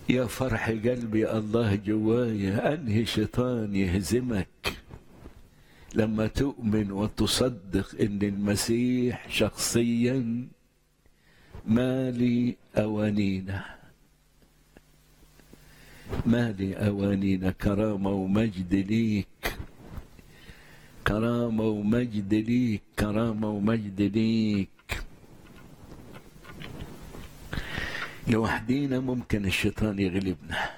يا فرح قلبي الله جوايا أنهي شيطان يهزمك لما تؤمن وتصدق ان المسيح شخصيا مالي اوانينا مالي اوانينا كرامه ومجد ليك كرامه ومجد ليك كرامه ومجد ليك لوحدينا ممكن الشيطان يغلبنا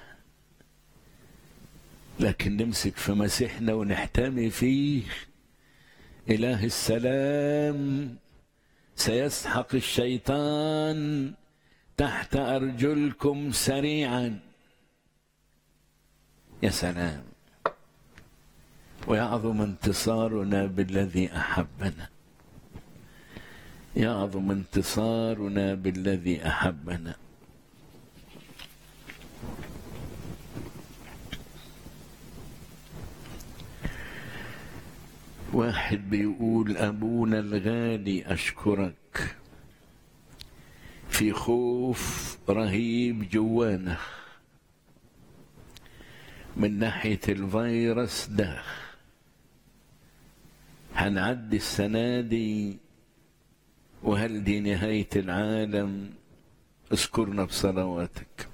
لكن نمسك في مسيحنا ونحتمي فيه إله السلام سيسحق الشيطان تحت أرجلكم سريعا يا سلام ويعظم انتصارنا بالذي أحبنا يعظم انتصارنا بالذي أحبنا واحد بيقول أبونا الغالي أشكرك في خوف رهيب جوانا من ناحية الفيروس ده هنعدي السنة دي وهل دي نهاية العالم اذكرنا بصلواتك